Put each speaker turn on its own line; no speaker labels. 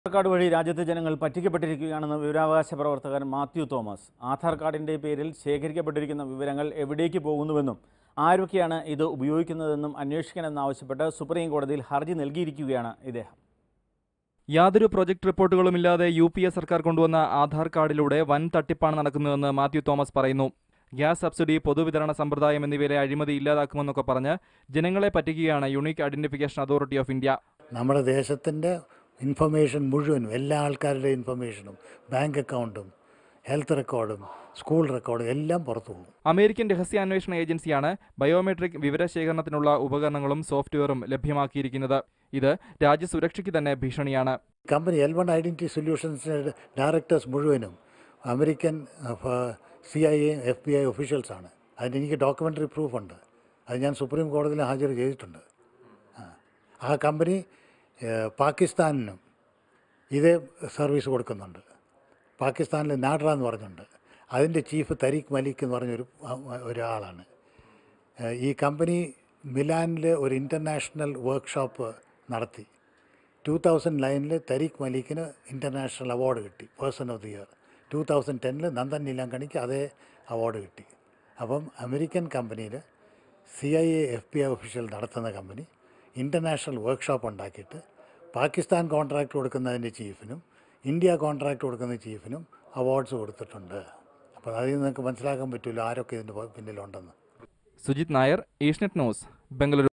Aadhaar card വഴി രാജ്യത്തെ ജനങ്ങൾ പറ്റിക്കപ്പെട്ടിരിക്കുകയാണെന്ന് വിവരാവകാശ പ്രവർത്തകൻ മാത്യു തോമസ് ആധാർ കാർഡിന്റെ പേരിൽ ശേഖരിക്കപ്പെട്ടിരിക്കുന്ന വിവരങ്ങൾ എവിടേക്ക് പോകുന്നുവെന്നും ആരൊക്കെയാണ് ഇത് ഉപയോഗിക്കുന്നതെന്നും അന്വേഷിക്കണമെന്നാവശ്യപ്പെട്ട് സുപ്രീം കോടതിയിൽ ഹർജി നൽകിയിരിക്കുകയാണ് ഇദ്ദേഹം
യാതൊരു പ്രൊജക്ട് റിപ്പോർട്ടുകളുമില്ലാതെ യു പി എ സർക്കാർ കൊണ്ടുവന്ന ആധാർ കാർഡിലൂടെ വൻ തട്ടിപ്പാണ് നടക്കുന്നതെന്ന് മാത്യു തോമസ് പറയുന്നു ഗ്യാസ് സബ്സിഡി പൊതുവിതരണ സമ്പ്രദായം എന്നിവയിലെ അഴിമതി ഇല്ലാതാക്കുമെന്നൊക്കെ പറഞ്ഞ് ജനങ്ങളെ പറ്റിക്കുകയാണ് unique identification authority of India
നമ്മുടെ ദേശത്തിൻ്റെ ഇൻഫർമേഷൻ മുഴുവനും എല്ലാ ആൾക്കാരുടെ ഇൻഫർമേഷനും ബാങ്ക് അക്കൗണ്ടും ഹെൽത്ത് റെക്കോർഡും സ്കൂൾ റെക്കോർഡും എല്ലാം പുറത്തു പോകും
അമേരിക്കൻ രഹസ്യാന്വേഷണ ഏജൻസിയാണ് ബയോമെട്രിക് വിവരശേഖരണത്തിനുള്ള ഉപകരണങ്ങളും സോഫ്റ്റ്വെയറും ലഭ്യമാക്കിയിരിക്കുന്നത് ഇത് രാജ്യസുരക്ഷയ്ക്ക് തന്നെ ഭീഷണിയാണ്
കമ്പനി എൽ വൺ ഐഡൻറ്റി സൊല്യൂഷൻസിൻ്റെ ഡയറക്ടേഴ്സ് മുഴുവനും American C I A F B I ഒഫീഷ്യൽസാണ് അതിന് എനിക്ക് ഡോക്യുമെൻ്ററി പ്രൂഫുണ്ട് അത് ഞാൻ സുപ്രീം കോടതിയിൽ ഹാജർ ചെയ്തിട്ടുണ്ട് ആ. ആ കമ്പനി ഏഹ്, പാകിസ്ഥാനിനും ഇതേ സർവീസ് കൊടുക്കുന്നുണ്ട് പാകിസ്ഥാനിൽ നാഡ്ര എന്ന് പറഞ്ഞുണ്ട് അതിൻ്റെ ചീഫ് തരീഖ് മലിക് എന്ന് പറഞ്ഞൊരു ആ- ഒരാളാണ് ഏഹ്, ഈ കമ്പനി മിലാനിൽ ഒരു ഇൻ്റർനാഷണൽ വർക്ക്ഷോപ്പ് നടത്തി ടു തൗസൻഡ് നയനിൽ തരീഖ് മലിക്കിന് ഇൻ്റർനാഷണൽ അവാർഡ് കിട്ടി person of the year two thousand ടെന്നിൽ നന്ദൻ നീലാങ്കണിക്ക് അതേ അവാർഡ് കിട്ടി അപ്പം അമേരിക്കൻ കമ്പനിയിൽ C I A F B I official നടത്തുന്ന കമ്പനി ഇൻ്റർനാഷണൽ വർക്ക്ഷോപ്പ് ഉണ്ടാക്കിയിട്ട് പാകിസ്ഥാൻ കോൺട്രാക്ട് കൊടുക്കുന്നതിൻ്റെ ചീഫിനും ഇന്ത്യ കോൺട്രാക്ട് കൊടുക്കുന്ന ചീഫിനും അവാർഡ്സ് കൊടുത്തിട്ടുണ്ട് അപ്പോൾ അതിൽ നിന്ന് നിങ്ങൾക്ക് മനസ്സിലാക്കാൻ പറ്റുമല്ലോ ആരൊക്കെ ഇതിൻ്റെ പിന്നിലുണ്ടെന്ന്
സുജിത് നായർ ഏഷ്യനെറ്റ് ന്യൂസ് ബംഗളൂരു